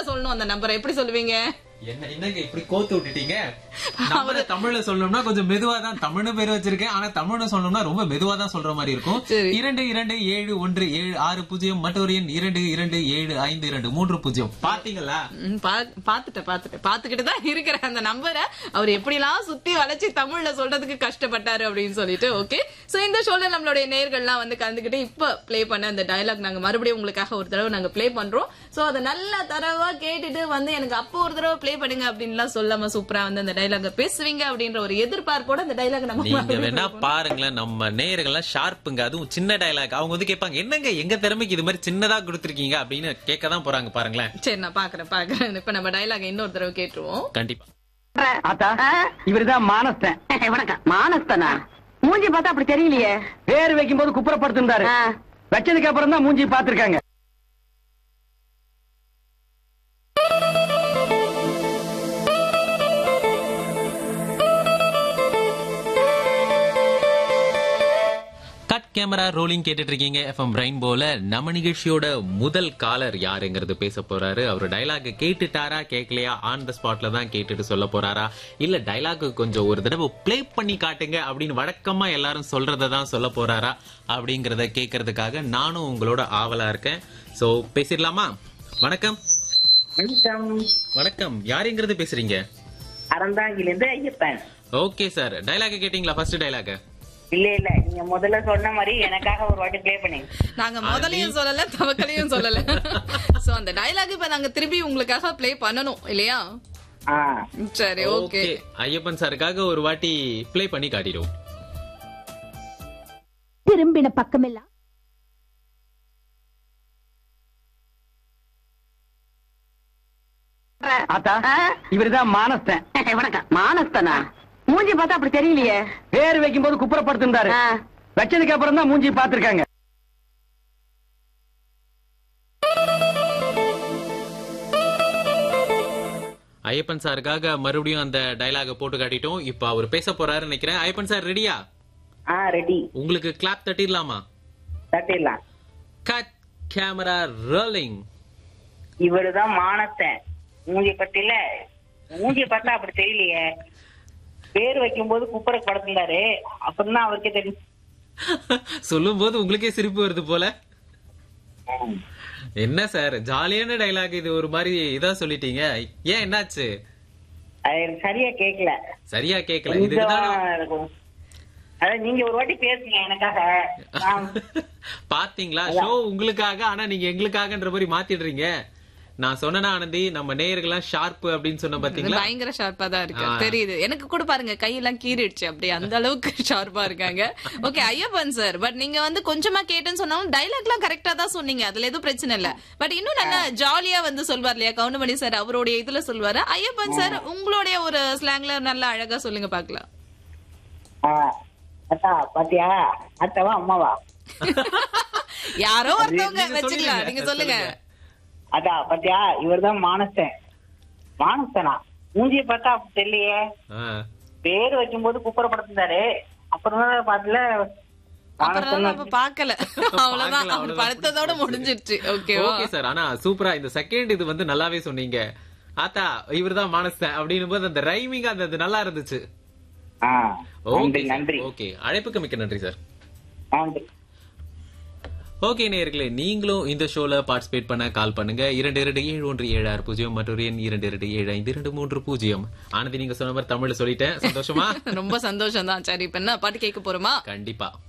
சொல்லணும் அந்த நம்பரை எப்படி சொல்லுவீங்க என்ன என்னங்க இப்படி கோத்து விட்டுட்டீங்க நம்மள தமிழ்ல சொல்லணும்னா கொஞ்சம் மெதுவா தான் தமிழ்னு பேர் வச்சிருக்கேன் ஆனா தமிழ்னு சொல்லணும்னா ரொம்ப மெதுவா தான் சொல்ற மாதிரி இருக்கும் சரி. இரண்டு இரண்டு ஏழு ஒன்று ஏழு ஆறு பூஜ்ஜியம் மற்றொரு எண் இரண்டு இரண்டு ஏழு ஐந்து இரண்டு மூன்று பூஜ்ஜியம் பாத்தீங்களா ம், பா- பாத்துட்டேன் பாத்துட்டேன் பாத்துக்கிட்டு தான் இருக்கிற அந்த நம்பரை அவர் எப்படிலாம் சுத்தி வளைச்சு தமிழ்ல சொல்றதுக்கு கஷ்டப்பட்டாரு அப்படின்னு சொல்லிட்டு ஓகே சோ இந்த ஷோல நம்மளுடைய நேர்கள்லாம் வந்து கலந்துக்கிட்டு இப்ப ப்ளே பண்ண அந்த டயலாக் நாங்க மறுபடியும் உங்களுக்காக ஒரு தடவை நாங்க ப்ளே பண்றோம் சோ அதை நல்லா தரவா கேட்டுட்டு வந்து எனக்கு அப்போ ஒரு தடவை ப்ளே பண்ணுங்க அப்படின்லாம் சொல்லாம சூப்பரா வந்து அந்த டைலாக பேசுவீங்க அப்படின்ற ஒரு எதிர்பார்ப்போட அந்த டைலாக் நம்ம நீங்க மறுபடியும் வேணா பாருங்களேன் நம்ம நேயர்கள்லாம் ஷார்ப்புங்க அதுவும் சின்ன டயலாக் அவங்க வந்து கேட்பாங்க என்னங்க எங்க திறமைக்கு இது மாதிரி சின்னதா கொடுத்துருக்கீங்க அப்படின்னு கேட்க தான் போறாங்க பாருங்களேன் சரி நான் பாக்குறேன் பாக்குறேன் இப்ப நம்ம டைலாக் இன்னொரு தடவை கேட்டுருவோம் கண்டிப்பா ஆத்தா இவருதான் மானஸ்தன் வணக்கம் மானஸ்தனா மூஞ்சி பார்த்தா அப்படி தெரியலையே பேர் வைக்கும் போது குப்புறப்படுத்திருந்தாரு ஆ. வச்சதுக்கு அப்புறம் தான் மூஞ்சி பாத்திருக்காங்க கட் கேமரா ரோலிங் கேட்டுட்டு இருக்கீங்க எஃப்எம் ரெயின்போல நம்ம நிகழ்ச்சியோட முதல் காலர் யாருங்கிறது பேச போறாரு அவர் டைலாக் கேட்டுட்டாரா கேட்கலையா ஆன் த ஸ்பாட்ல தான் கேட்டுட்டு சொல்ல போறாரா இல்ல டைலாக் கொஞ்சம் ஒரு தடவை ப்ளே பண்ணி காட்டுங்க அப்படின்னு வழக்கமா எல்லாரும் சொல்றதை தான் சொல்ல போறாரா அப்படிங்கறத கேட்கறதுக்காக நானும் உங்களோட ஆவலா இருக்கேன் சோ பேசிடலாமா வணக்கம் வணக்கம் வணக்கம் யாருங்கிறது பேசுறீங்க அறந்தாங்கிலிருந்து ஐயப்பன் ஓகே சார் டைலாக் கேட்டீங்களா ஃபர்ஸ்ட் டைலாக் இல்ல இல்ல நீங்க முதல்ல சொன்ன மாதிரி எனக்காக ஒரு வாட்டி ப்ளே பண்ணுங்க நாங்க முதலையும் சொல்லல தவக்கலையும் சொல்லல சோ அந்த டயலாக் இப்ப நாங்க திருப்பி உங்களுக்காக ப்ளே பண்ணனும் இல்லையா ஆ சரி ஓகே ஓகே ஐயப்பன் சாருக்காக ஒரு வாட்டி ப்ளே பண்ணி காட்டிடுவோம் திரும்பின பக்கமெல்லாம் ஆத்தா இவருதான் மானஸ்தன் வணக்கம் மானஸ்தனா மூஞ்சி பார்த்தா அப்படி தெரியலையே பேர் வைக்கும் போது குப்புறப்படுத்திருந்தாரு ஆ. வச்சதுக்கு அப்புறம் தான் மூஞ்சி பாத்திருக்காங்க ஐயப்பன் சாருக்காக மறுபடியும் அந்த டயலாக போட்டு காட்டிட்டோம் இப்ப அவர் பேச போறாரு நினைக்கிறேன் ஐயப்பன் சார் ரெடியா ஆ ரெடி உங்களுக்கு கிளாப் தட்டிடலாமா தட்டிடலாம் கட் கேமரா ரோலிங் இவருதான் மானஸ்தன் மூஞ்சி பத்தில மூஞ்சி பார்த்தா அப்படி தெரியலையே பேர் வைக்கும் போது குப்புற படுத்திருந்தாரு அப்புறம் தான் அவருக்கே தெரியும் சொல்லும் போது உங்களுக்கே சிரிப்பு வருது போல என்ன சார் ஜாலியான டைலாக் இது ஒரு மாதிரி இதா சொல்லிட்டீங்க ஏன் என்னாச்சு அது எனக்கு சரியா கேக்கல சரியா கேட்கல கொஞ்சம் இதுதான் இருக்கும். அதான் நீங்க ஒரு வாட்டி பேசுங்க எனக்காக நான் பாத்தீங்களா ஷோ உங்களுக்காக ஆனா நீங்க எங்களுக்காகன்ற மாதிரி மாத்திடுறீங்க நான் சொன்னேனா ஆனந்தி நம்ம நேயர்கள்லாம் ஷார்ப் அப்படின்னு சொன்ன இது பாத்தீங்களா பயங்கர ஷார்ப்பா தான் இருக்கு ஆ. தெரியுது எனக்கு கூட பாருங்க கையெல்லாம் கீறிடுச்சு அப்படி அந்த அளவுக்கு ஷார்ப்பா இருக்காங்க ஓகே ஐயப்பன் சார் பட் நீங்க வந்து கொஞ்சமா கேட்டேன்னு சொன்னாலும் டைலாக்லாம் கரெக்டா தான் சொன்னீங்க அதுல எதுவும் பிரச்சனை இல்ல பட் இன்னும் நல்லா ஜாலியா வந்து சொல்வார் இல்லையா கவுண்டமணி சார் அவருடைய இதுல சொல்வாரு ஐயப்பன் சார் உங்களுடைய ஒரு ஸ்லாங்ல நல்லா அழகா சொல்லுங்க பாக்கலாம் ஆ, அத்தா பாத்தியா அத்தாவா அம்மாவா யாரோ ஒருத்தவங்க நீங்க வச்சுக்கலாம் சொல்லுங்க, நீங்க சொல்லுங்க அதா பாத்தியா இவர்தான் மானஸ்தன் மானஸ்தனா மூஞ்சிய பார்த்தா அப்படி தெரியலையே ஆ. பேர் வைக்கும்போது குப்புறப்படுத்திருந்தாரு அப்புறம் தான் பாத்துல அப்புறம் நம்ம பாக்கல அவ்வளவுதான் பார்க்கல, அவர் அவ்வளவுதான். படுத்ததோட முடிஞ்சிருச்சு ஓகேவா ஓகே சார் ஆனா சூப்பரா இந்த செகண்ட் இது வந்து நல்லாவே சொன்னீங்க ஆத்தா இவர்தான் மானஸ்தன் அப்படின்னும் போது அந்த ரைமிங் அந்த அது நல்லா இருந்துச்சு ஆ, ஓகே நன்றி நன்றி ஓகே அழைப்புக்கு மிக்க நன்றி சார் நன்றி ஓகே நேயர்களே நீங்களும் இந்த ஷோல பார்ட்டிசிபேட் பண்ண கால் பண்ணுங்க இரண்டு இரண்டு ஏழு ஒன்று ஏழு ஆறு பூஜ்ஜியம் மற்றொரு எண் இரண்டு இரண்டு ஏழு ஐந்து இரண்டு மூன்று பூஜ்ஜியம் ஆனந்தி நீங்க சொன்ன மாதிரி தமிழ்ல சொல்லிட்டேன் சந்தோஷமா ரொம்ப சந்தோஷம் தான் சரி இப்ப என்ன பாட்டு கேட்க போறோமா கண்டிப்பா